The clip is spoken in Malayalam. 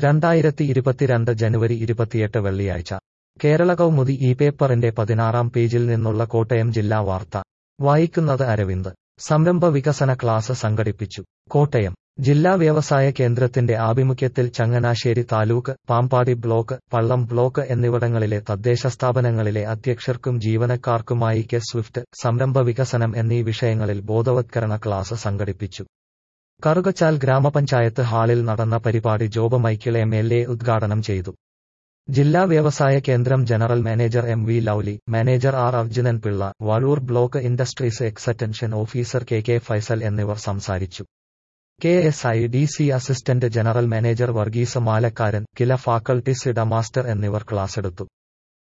രണ്ടായിരത്തി ഇരുപത്തിരണ്ട് ജനുവരി ഇരുപത്തിയെട്ട് വെള്ളിയാഴ്ച കേരള കൗമുദി ഈ പേപ്പറിന്റെ പതിനാറാം പേജിൽ നിന്നുള്ള കോട്ടയം ജില്ലാ വാർത്ത വായിക്കുന്നത് അരവിന്ദ് സംരംഭ വികസന ക്ലാസ് സംഘടിപ്പിച്ചു കോട്ടയം ജില്ലാ വ്യവസായ കേന്ദ്രത്തിന്റെ ആഭിമുഖ്യത്തിൽ ചങ്ങനാശ്ശേരി താലൂക്ക് പാമ്പാടി ബ്ലോക്ക് പള്ളം ബ്ലോക്ക് എന്നിവിടങ്ങളിലെ തദ്ദേശ സ്ഥാപനങ്ങളിലെ അധ്യക്ഷർക്കും ജീവനക്കാർക്കുമായി കെ സ്വിഫ്റ്റ് സംരംഭ വികസനം എന്നീ വിഷയങ്ങളിൽ ബോധവത്കരണ ക്ലാസ് സംഘടിപ്പിച്ചു കറുകച്ചാൽ ഗ്രാമപഞ്ചായത്ത് ഹാളിൽ നടന്ന പരിപാടി Job Michael M L A ഉദ്ഘാടനം ചെയ്തു ജില്ലാ വ്യവസായ കേന്ദ്രം general manager M V Lovely manager R Arjunan Pillai Vazhoor block industries extension officer K K Faisal എന്നിവർ സംസാരിച്ചു K S I D C assistant general manager Varghese Malakkaran KILA faculties ഇട മാസ്റ്റർ എന്നിവർ ക്ലാസ്സെടുത്തു